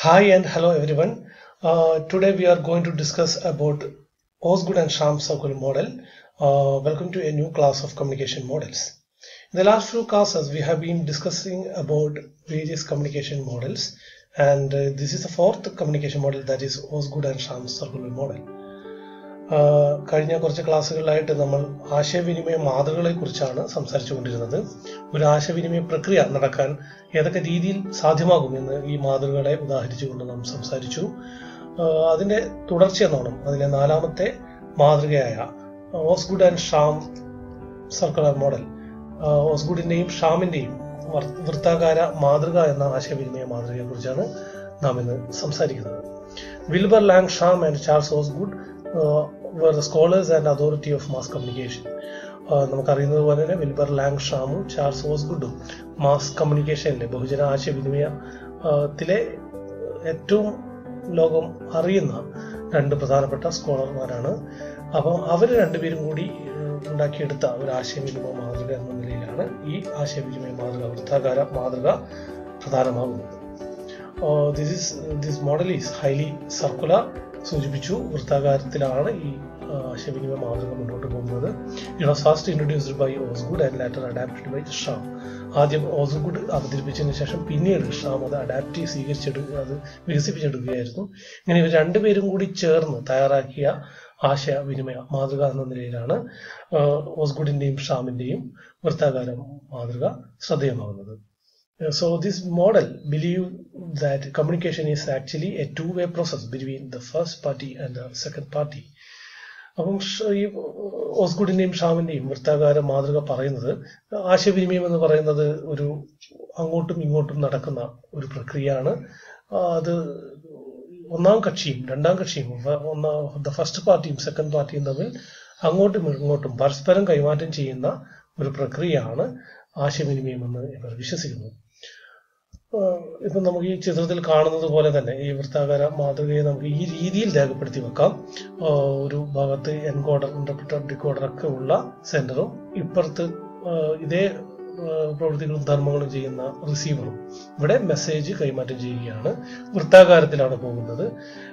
Hi and hello everyone. Uh, today we are going to discuss about Osgood and Sham circle model. Uh, welcome to a new class of communication models. In the last few classes we have been discussing about various communication models and uh, this is the fourth communication model that is Osgood and Sham circle model. ആഹ് കഴിഞ്ഞ കുറച്ച് ക്ലാസ്സുകളിലായിട്ട് നമ്മൾ ആശയവിനിമയ മാതൃകളെ കുറിച്ചാണ് സംസാരിച്ചുകൊണ്ടിരുന്നത് ഒരു ആശയവിനിമയ പ്രക്രിയ നടക്കാൻ ഏതൊക്കെ രീതിയിൽ സാധ്യമാകുമെന്ന് ഈ മാതൃകകളെ ഉദാഹരിച്ചുകൊണ്ട് നാം സംസാരിച്ചു ആഹ് അതിന്റെ തുടർച്ചയെന്നോണം അതിലെ നാലാമത്തെ മാതൃകയായ Osgood and Schramm circular model ഓസ്ഗുഡിന്റെയും ഷാമിന്റെയും വർ- വൃത്താകാര മാതൃക എന്ന ആശയവിനിമയ മാതൃകയെ കുറിച്ചാണ് നാം ഇന്ന് സംസാരിക്കുന്നത് Wilbur Lang Schramm and Charles Osgood were the scholars and authority of mass communication. ആഹ് നമുക്കറിയുന്നത് പോലെ തന്നെ വിൽബർ ലാങ് ഷാമും ചാൾസ് ഓസ്ഗുഡും മാസ് കമ്മ്യൂണിക്കേഷനിലെ ബഹുജന ആശയവിനിമയത്തിലെ ഏറ്റവും ലോകം അറിയുന്ന രണ്ട് പ്രധാനപ്പെട്ട സ്കോളർമാരാണ് അപ്പം അവർ രണ്ടുപേരും കൂടി ഏഹ്, ഉണ്ടാക്കിയെടുത്ത ഒരു ആശയവിനിമയ മാതൃക എന്ന നിലയിലാണ് ഈ ആശയവിനിമയ മാതൃക വൃത്താകാര മാതൃക പ്രധാനമാകുന്നത് this is this model is highly circular സൂചിപ്പിച്ചു വൃത്താകാരത്തിലാണ് ഈ ആ, ആശയവിനിമയ മാതൃക മുന്നോട്ട് പോകുന്നത് it was first introduced by Osgood and later adapted by Schramm ആദ്യം ഓസ്ഗുഡ് അവതരിപ്പിച്ചതിന് ശേഷം പിന്നീട് ഷാം അത് അഡാപ്റ്റ് സ്വീകരിച്ചെടുക്കുക അത് വികസിപ്പിച്ചെടുക്കുകയായിരുന്നു ഇങ്ങനെ ഇവർ രണ്ടുപേരും കൂടി ചേർന്ന് തയ്യാറാക്കിയ ആശയവിനിമയ മാതൃക എന്ന നിലയിലാണ് ആ, ഓസ്ഗുഡിന്റെയും ഷാമിന്റെയും വൃത്താകാര മാതൃക ശ്രദ്ധേയമാകുന്നത് Uh, So this model believe that communication is actually a two-way process between the first party and the second party. അപ്പം ഷ- ഈ ഓസ്ഗുഡിന്റെയും ഷാമിന്റെയും വൃത്താകാര മാതൃക പറയുന്നത് ആശയവിനിമയം എന്ന് പറയുന്നത് ഒരു അങ്ങോട്ടും ഇങ്ങോട്ടും നടക്കുന്ന ഒരു പ്രക്രിയയാണ് ആ, അത് ഒന്നാം കക്ഷിയും രണ്ടാം കക്ഷിയും വ- ഒന്നാ ദ ഫസ്റ്റ് പാർട്ടിയും സെക്കൻഡ് പാർട്ടിയും തമ്മിൽ അങ്ങോട്ടും ഇങ്ങോട്ടും പരസ്പരം കൈമാറ്റം ചെയ്യുന്ന ഒരു പ്രക്രിയയാണ് ആശയവിനിമയം എന്ന് ഇവർ വിശ്വസിക്കുന്നു ആഹ് ഇപ്പം നമുക്ക് ഈ ചിത്രത്തിൽ കാണുന്നത് പോലെ തന്നെ ഈ വൃത്താകാര മാതൃകയെ നമുക്ക് ഈ രീതിയിൽ രേഖപ്പെടുത്തി വെക്കാം ആഹ് ഒരു ഭാഗത്ത് എൻകോഡർ ഇന്റർപ്രിറ്റർ ഡിക്കോഡർ ഒക്കെ ഉള്ള സെന്ററും ഇപ്പുറത്ത് ആഹ് ഇതേ ആഹ് പ്രവൃത്തികളും ധർമ്മങ്ങളും ചെയ്യുന്ന റിസീവറും ഇവിടെ മെസ്സേജ് കൈമാറ്റം ചെയ്യുകയാണ് വൃത്താകാരത്തിലാണ് പോകുന്നത്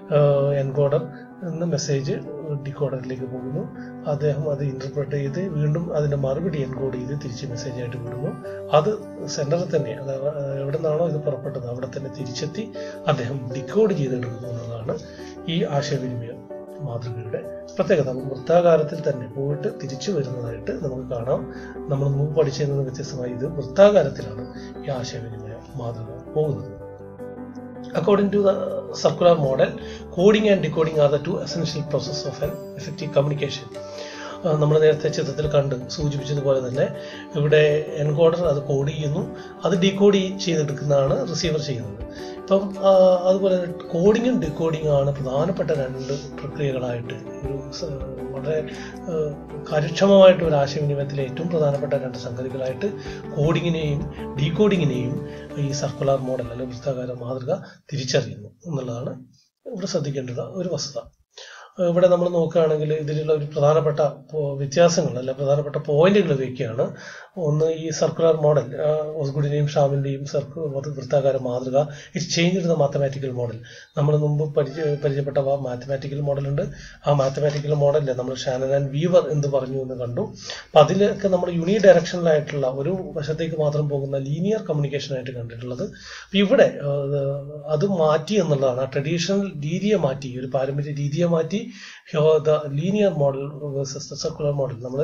എൻകോഡർ എന്ന മെസ്സേജ് ഡിക്കോഡറിലേക്ക് പോകുന്നു അദ്ദേഹം അത് ഇന്റർപ്രറ്റ് ചെയ്ത് വീണ്ടും അതിന്റെ മറുപടി എൻകോഡ് ചെയ്ത് തിരിച്ച് മെസ്സേജ് ആയിട്ട് വിടുന്നു അത് സെന്ററിൽ തന്നെ അതായത് എവിടെ നിന്നാണോ ഇത് പുറപ്പെട്ടത് അവിടെ തന്നെ തിരിച്ചെത്തി അദ്ദേഹം ഡിക്കോഡ് ചെയ്തെടുക്കുന്നു എന്നതാണ് ഈ ആശയവിനിമയ മാതൃകയുടെ പ്രത്യേകത നമുക്ക് വൃത്താകാരത്തിൽ തന്നെ പോയിട്ട് തിരിച്ചു വരുന്നതായിട്ട് നമുക്ക് കാണാം നമ്മൾ മുമ്പ് പഠിച്ചതിൽ നിന്ന് വ്യത്യസ്തമായി ഇത് വൃത്താകാരത്തിലാണ് ഈ ആശയവിനിമയ മാതൃക പോകുന്നത് According to the circular model, coding and decoding are the two essential processes of an effective communication. നമ്മൾ നേരത്തെ ചിത്രത്തിൽ കണ്ട് സൂചിപ്പിച്ചതുപോലെ തന്നെ ഇവിടെ എൻകോഡർ അത് കോഡ് ചെയ്യുന്നു അത് ഡീകോഡ് ചെയ്തെടുക്കുന്നതാണ് റിസീവർ ചെയ്യുന്നത് ഇപ്പം ആ, അതുപോലെ കോഡിങ്ങും ഡീകോഡിങ്ങും ആണ് പ്രധാനപ്പെട്ട രണ്ട് പ്രക്രിയകളായിട്ട് ഒരു സ- വളരെ ആ, കാര്യക്ഷമമായിട്ട് ഒരു ആശയവിനിമയത്തിലെ ഏറ്റവും പ്രധാനപ്പെട്ട രണ്ട് സംഗതികളായിട്ട് കോഡിങ്ങിനെയും ഡീകോഡിങ്ങിനെയും ഈ സർക്കുലർ മോഡൽ അല്ലെങ്കിൽ വൃത്താകാര മാതൃക തിരിച്ചറിയുന്നു എന്നുള്ളതാണ് ഇവിടെ ശ്രദ്ധിക്കേണ്ടത് ഒരു വസ്തുത ഏഹ് ഇവിടെ നമ്മൾ നോക്കുകയാണെങ്കിൽ ഇതിലുള്ള ഒരു പ്രധാനപ്പെട്ട പോ- വ്യത്യാസങ്ങൾ അല്ല പ്രധാനപ്പെട്ട പോയിന്റുകൾ വയ്ക്കുകയാണ് ഒന്ന് ഈ സർക്കുലർ മോഡൽ ഓസ്ഗുഡിന്റെയും ഷാമിന്റെയും സർക്കു വൃത്താകാര മാതൃക it change the mathematical model നമ്മൾ മുമ്പ് പരിചയ പരിചയപ്പെട്ട മാത്തമാറ്റിക്കൽ മോഡൽ ഉണ്ട് ആ മാത്തമാറ്റിക്കൽ മോഡലിൽ നമ്മൾ ഷാനൻ ആൻഡ് വീവർ എന്ന് പറഞ്ഞു എന്ന് കണ്ടു അപ്പൊ അതിലൊക്കെ നമ്മൾ യൂണി ഡയറക്ഷനിലായിട്ടുള്ള ഒരു വശത്തേക്ക് മാത്രം പോകുന്ന ലീനിയർ കമ്മ്യൂണിക്കേഷൻ ആയിട്ട് കണ്ടിട്ടുള്ളത് അപ്പൊ ഇവിടെ ഏഹ്, അത് മാറ്റി എന്നുള്ളതാണ് ആ ട്രഡീഷണൽ രീതിയെ മാറ്റി ഒരു പാരമ്പര്യ രീതിയെ മാറ്റി the linear model versus the circular model നമ്മൾ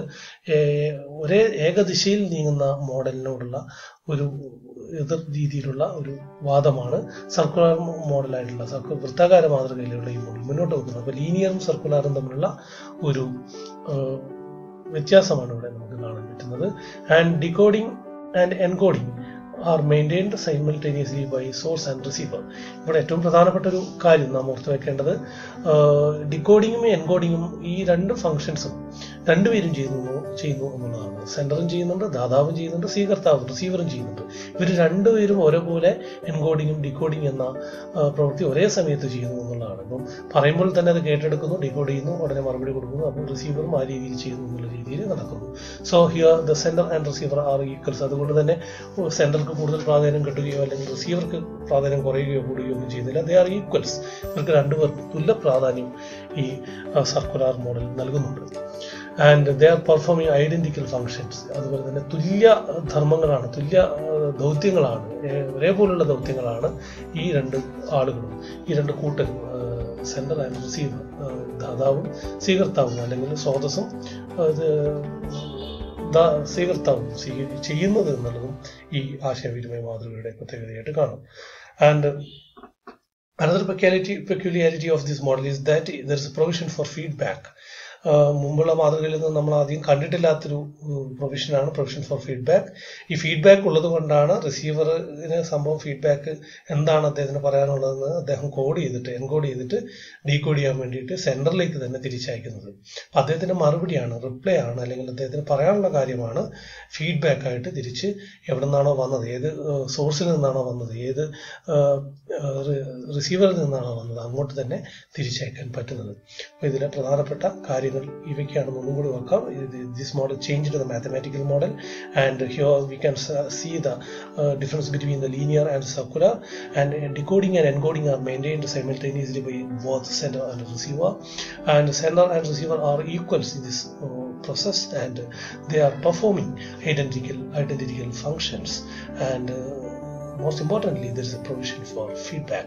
ഒരേ ഏകദിശയിൽ നീങ്ങുന്ന മോഡലിനോടുള്ള ഒരു എതിർ രീതിയിലുള്ള ഒരു വാദമാണ് സർക്കുലർ മോഡലായിട്ടുള്ള സർക്കു വൃത്താകാര മാതൃകയിലുള്ള ഈ മോഡൽ മുന്നോട്ട് വെക്കുന്നത് അപ്പൊ ലീനിയറും സർക്കുലറും തമ്മിലുള്ള ഒരു ഏഹ്, വ്യത്യാസമാണ് ഇവിടെ നമുക്ക് കാണാൻ പറ്റുന്നത് and decoding and encoding are maintained simultaneously by source and receiver ഇവിടെ ഏറ്റവും പ്രധാനപ്പെട്ട ഒരു കാര്യം നാം ഓർത്ത് വെക്കേണ്ടത് ഡിക്കോഡിങ്ങും എൻകോഡിങ്ങും ഈ രണ്ട് ഫങ്ഷൻസും രണ്ടുപേരും ചെയ്യുന്നു ചെയ്യുന്നു എന്നുള്ളതാണ് സെൻഡറും ചെയ്യുന്നുണ്ട് ദാതാവും ചെയ്യുന്നുണ്ട് സ്വീകർത്താവും റിസീവറും ചെയ്യുന്നുണ്ട് ഇവർ രണ്ടുപേരും ഒരേപോലെ എൻകോഡിങ്ങും ഡിക്കോഡിങ് എന്ന ആ, പ്രവൃത്തി ഒരേ സമയത്ത് ചെയ്യുന്നു എന്നുള്ളതാണ് അപ്പം പറയുമ്പോൾ തന്നെ അത് കേട്ടെടുക്കുന്നു ഡിക്കോഡ് ചെയ്യുന്നു ഉടനെ മറുപടി കൊടുക്കുന്നു അപ്പോൾ റിസീവറും ആ രീതിയിൽ ചെയ്യുന്നു എന്നുള്ള രീതിയിൽ നടക്കുന്നു so here the sender and receiver are equals അതുകൊണ്ട് തന്നെ സെൻഡർ സെൻഡർക്ക് കൂടുതൽ പ്രാധാന്യം കിട്ടുകയോ അല്ലെങ്കിൽ റിസീവർക്ക് പ്രാധാന്യം കുറയുകയോ കൂടുകയോ ഒന്നും ചെയ്യുന്നില്ല ദേ ആർ ഈക്വൽസ് ഇവർക്ക് രണ്ടുപേർക്കും തുല്യ പ്രാധാന്യം ഈ സർക്കുലർ മോഡൽ നൽകുന്നുണ്ട് and they are performing identical functions അതുപോലെ തന്നെ തുല്യ ധർമ്മങ്ങളാണ് തുല്യ ആ, ദൗത്യങ്ങളാണ് ഏ, ഒരേപോലുള്ള ദൗത്യങ്ങളാണ് ഈ രണ്ട് ആളുകളും ഈ രണ്ട് കൂട്ടരും സെൻഡർ ആൻഡ് റിസീവർ ദാതാവും സ്വീകർത്താവും അല്ലെങ്കിൽ സ്രോതസ്സും അത് ദാ- സ്വീകർത്താവും സ്വീക- ചെയ്യുന്നത് എന്നുള്ളതും ഈ ആശയവിനിമയ മാതൃകയുടെ പ്രത്യേകതയായിട്ട് കാണാം and Another peculiarity, peculiarity of this model is that there is a provision for feedback. ആഹ് മുമ്പുള്ള മാതൃകയിൽ നിന്ന് നമ്മൾ ആദ്യം കണ്ടിട്ടില്ലാത്തൊരു പ്രൊവിഷനാണ് പ്രൊവിഷൻ ഫോർ ഫീഡ്ബാക്ക് ഈ ഫീഡ്ബാക്ക് ഉള്ളത് കൊണ്ടാണ് റിസീവറിന് സംഭവം ഫീഡ്ബാക്ക് എന്താണ് അദ്ദേഹത്തിന് പറയാനുള്ളതെന്ന് അദ്ദേഹം കോഡ് ചെയ്തിട്ട് എൻകോഡ് ചെയ്തിട്ട് ഡീകോഡ് ചെയ്യാൻ വേണ്ടിയിട്ട് സെൻറ്ററിലേക്ക് തന്നെ തിരിച്ചയക്കുന്നത് അപ്പം അദ്ദേഹത്തിന്റെ മറുപടിയാണ് റിപ്ലൈ ആണ് അല്ലെങ്കിൽ അദ്ദേഹത്തിന് പറയാനുള്ള കാര്യമാണ് ഫീഡ്ബാക്ക് ആയിട്ട് തിരിച്ച് എവിടെ നിന്നാണോ വന്നത് ഏത് സോഴ്സിൽ നിന്നാണോ വന്നത് ഏത് റിസീവറിൽ നിന്നാണോ വന്നത് അങ്ങോട്ട് തന്നെ തിരിച്ചയക്കാൻ പറ്റുന്നത് അപ്പോൾ ഇതിലെ പ്രധാനപ്പെട്ട കാര്യങ്ങൾ ഇവയ്ക്കാണെന്ന് ഒന്നും കൂടി നോക്കാം this model change to the mathematical model and here we can see the difference between the linear and circular and decoding and encoding are maintained simultaneously by both sender and receiver and sender and receiver are equals in this uh, process and they are performing identical identical functions and uh, most importantly there is a provision for feedback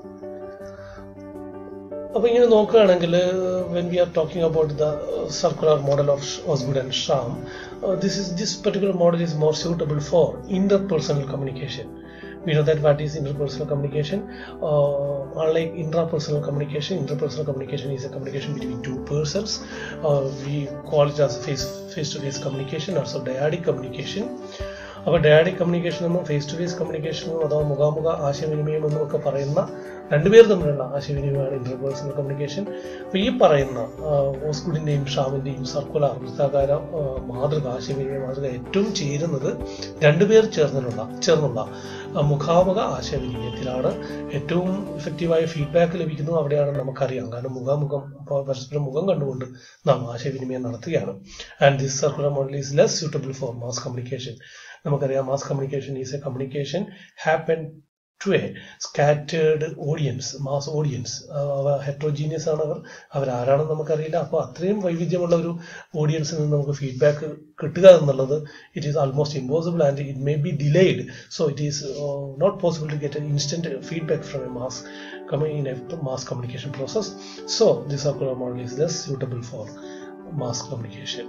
അപ്പൊ ഇങ്ങനെ നോക്കുകയാണെങ്കിൽ when we are talking about the circular model of Osgood and Schramm this is this particular model is more suitable for interpersonal communication we know that what is interpersonal communication uh, unlike intrapersonal communication interpersonal communication is a communication between two persons uh, we call it as face face to face communication also dyadic communication അപ്പോൾ dyadic communication എന്നും face to face communication എന്നും അഥവാ മുഖാമുഖ ആശയവിനിമയം എന്നും ഒക്കെ പറയുന്ന രണ്ടുപേർ തമ്മിലുള്ള ആശയവിനിമയമാണ് ഇന്റർപേഴ്സണൽ കമ്മ്യൂണിക്കേഷൻ അപ്പോൾ ഈ പറയുന്ന ഓസ്കുഡിന്റെയും ഷാമിന്റെയും സർക്കുലർ വൃത്താകാര ആ, മാതൃക ആശയവിനിമയ മാതൃക ഏറ്റവും ചേരുന്നത് രണ്ടുപേർ ചേർന്നുള്ള ചേർന്നുള്ള ആ, മുഖാമുഖ ആശയവിനിമയത്തിലാണ് ഏറ്റവും ഇഫക്റ്റീവായ ഫീഡ്ബാക്ക് ലഭിക്കുന്നത് അവിടെയാണ് നമുക്കറിയാം കാരണം മുഖാമുഖം അപ്പോൾ പരസ്പരം മുഖം കണ്ടുകൊണ്ട് നാം ആശയവിനിമയം നടത്തുകയാണ് and this circular model is less suitable for mass communication നമുക്കറിയാം mass communication is a communication happen to a scattered audience mass audience അവർ ഹെട്രോജീനിയസ് ആണ് അവർ അവരാരാണെന്ന് നമുക്കറിയില്ല അപ്പോൾ അത്രയും വൈവിധ്യമുള്ള ഒരു ഓഡിയൻസിൽ നിന്ന് നമുക്ക് ഫീഡ്ബാക്ക് കിട്ടുക എന്നുള്ളത് it is almost impossible and it may be delayed so it is not possible to get instant feedback from a mass in a mass communication process. So the circular model is less suitable for mass communication.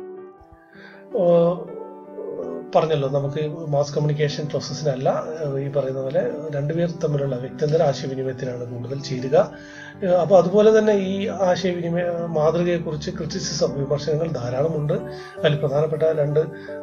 Uh, പറഞ്ഞല്ലോ നമുക്ക് mass communication പ്രോസസ്സിനല്ല ഏഹ് ഈ പറയുന്ന പോലെ രണ്ടുപേർ തമ്മിലുള്ള വ്യക്തിഗത ആശയവിനിമയത്തിനാണ് കൂടുതൽ ചേരുക ഏഹ് അപ്പൊ അതുപോലെ തന്നെ ഈ ആശയവിനിമയ മാതൃകയെക്കുറിച്ച് ക്രിറ്റിസിസം വിമർശനങ്ങൾ ധാരാളമുണ്ട് അതിൽ പ്രധാനപ്പെട്ട രണ്ട്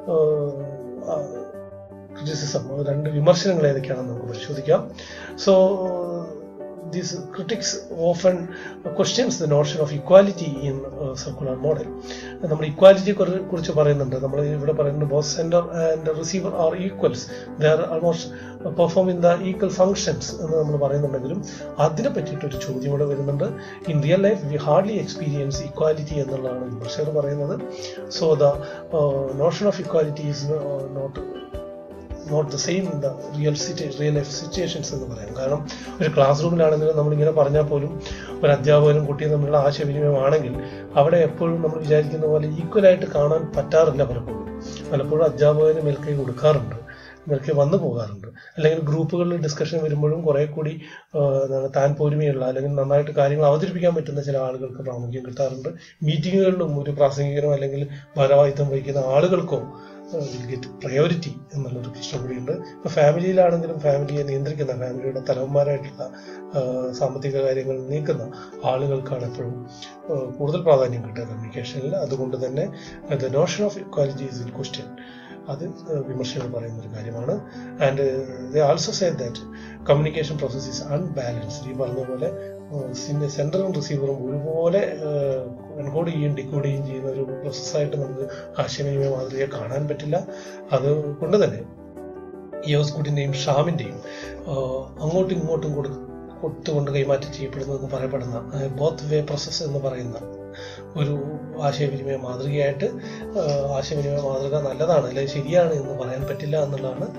ക്രിറ്റിസിസം രണ്ട് വിമർശനങ്ങൾ ഏതൊക്കെയാണെന്ന് നമുക്ക് പരിശോധിക്കാം so these critics often questions the notion of equality in uh, circular model നമ്മൾ ഇക്വാലിറ്റിയെ കുറിച്ച് പറയുന്നുണ്ട് നമ്മൾ ഇവിടെ പറയുന്നത് both sender and receiver are equals they are almost performing the equal functions എന്ന് നമ്മൾ പറയുന്നുണ്ടെങ്കിലും അതിനെ പറ്റിയിട്ട് ഒരു ചോദ്യം ഇവിടെ വരുന്നുണ്ട് in real life we hardly experience equality എന്നുള്ളതാണ് വിമർശകർ പറയുന്നത് so the notion of equality is not not the same in the real city real life situations എന്ന് പറയാം കാരണം ഒരു ക്ലാസ് റൂമിലാണെങ്കിലും നമ്മളിങ്ങനെ പറഞ്ഞാൽ പോലും ഒരു അധ്യാപകനും കുട്ടിയും തമ്മിലുള്ള ആശയവിനിമയമാണെങ്കിൽ അവിടെ എപ്പോഴും നമ്മൾ വിചാരിക്കുന്ന പോലെ ഈക്വലായിട്ട് കാണാൻ പറ്റാറില്ല പലപ്പോഴും പലപ്പോഴും അധ്യാപകന് മേൽക്കൈ കൊടുക്കാറുണ്ട് മേൽക്കൈ വന്നു പോകാറുണ്ട് അല്ലെങ്കിൽ ഗ്രൂപ്പുകളിൽ ഡിസ്കഷൻ വരുമ്പോഴും കുറെ കൂടി എന്താണ് താൻ പോരുമയുള്ള അല്ലെങ്കിൽ നന്നായിട്ട് കാര്യങ്ങൾ അവതരിപ്പിക്കാൻ പറ്റുന്ന ചില ആളുകൾക്ക് പ്രാമുഖ്യം കിട്ടാറുണ്ട് മീറ്റിങ്ങുകളിലും ഒരു പ്രാസംഗികനോ അല്ലെങ്കിൽ ഭാരവാഹിത്വം വഹിക്കുന്ന ആളുകൾക്കോ ഗെറ്റ് പ്രയോറിറ്റി എന്നുള്ളൊരു പ്രശ്നം കൂടിയുണ്ട് ഇപ്പൊ ഫാമിലിയിലാണെങ്കിലും ഫാമിലിയെ നിയന്ത്രിക്കുന്ന ഫാമിലിയുടെ തലവന്മാരായിട്ടുള്ള സാമ്പത്തിക കാര്യങ്ങൾ നീക്കുന്ന ആളുകൾക്കാണ് എപ്പോഴും കൂടുതൽ പ്രാധാന്യം കിട്ടുക കമ്മ്യൂണിക്കേഷനിൽ അതുകൊണ്ട് തന്നെ the notion of equality is in question അത് വിമർശകർ പറയുന്ന ഒരു കാര്യമാണ് and they also say that communication process is unbalanced ഈ പറഞ്ഞ പോലെ സെൻറ്ററും റിസീവറും ഒരുപോലെ എൻകോഡ് ചെയ്യുകയും ഡിക്കോഡ് ചെയ്യുകയും ചെയ്യുന്ന ഒരു പ്രോസസ്സായിട്ട് നമുക്ക് ആശയവിനിമയ മാതൃകയെ കാണാൻ പറ്റില്ല അത് കൊണ്ട് തന്നെ യോസ്കുഡിൻ്റെയും ഷാമിൻ്റെയും അങ്ങോട്ടും ഇങ്ങോട്ടും കൊടു കൊടുത്തുകൊണ്ട് കൈമാറ്റം ചെയ്യപ്പെടുന്നതെന്ന് പറയപ്പെടുന്ന ബോത്ത് വേ പ്രോസസ്സ് എന്ന് പറയുന്ന ഒരു ആശയവിനിമയ മാതൃകയായിട്ട് ആശയവിനിമയ മാതൃക നല്ലതാണ് അല്ലെങ്കിൽ ശരിയാണ് എന്ന് പറയാൻ പറ്റില്ല എന്നുള്ളതാണ്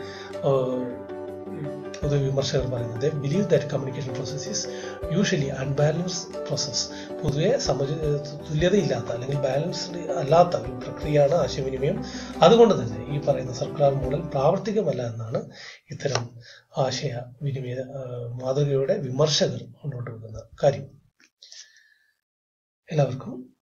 പൊതുവെ വിമർശകർ പറയുന്നത് believe that communication process is usually unbalance process പൊതുവെ സമ തുല്യതയില്ലാത്ത അല്ലെങ്കിൽ ബാലൻസ്ഡ് അല്ലാത്ത ഒരു പ്രക്രിയയാണ് ആശയവിനിമയം അതുകൊണ്ട് തന്നെ ഈ പറയുന്ന സർക്കുലർ മോഡൽ പ്രാവർത്തികമല്ല എന്നാണ് ഇത്തരം ആശയവിനിമയ മാതൃകയുടെ വിമർശകർ മുന്നോട്ട് വെക്കുന്ന കാര്യം എല്ലാവർക്കും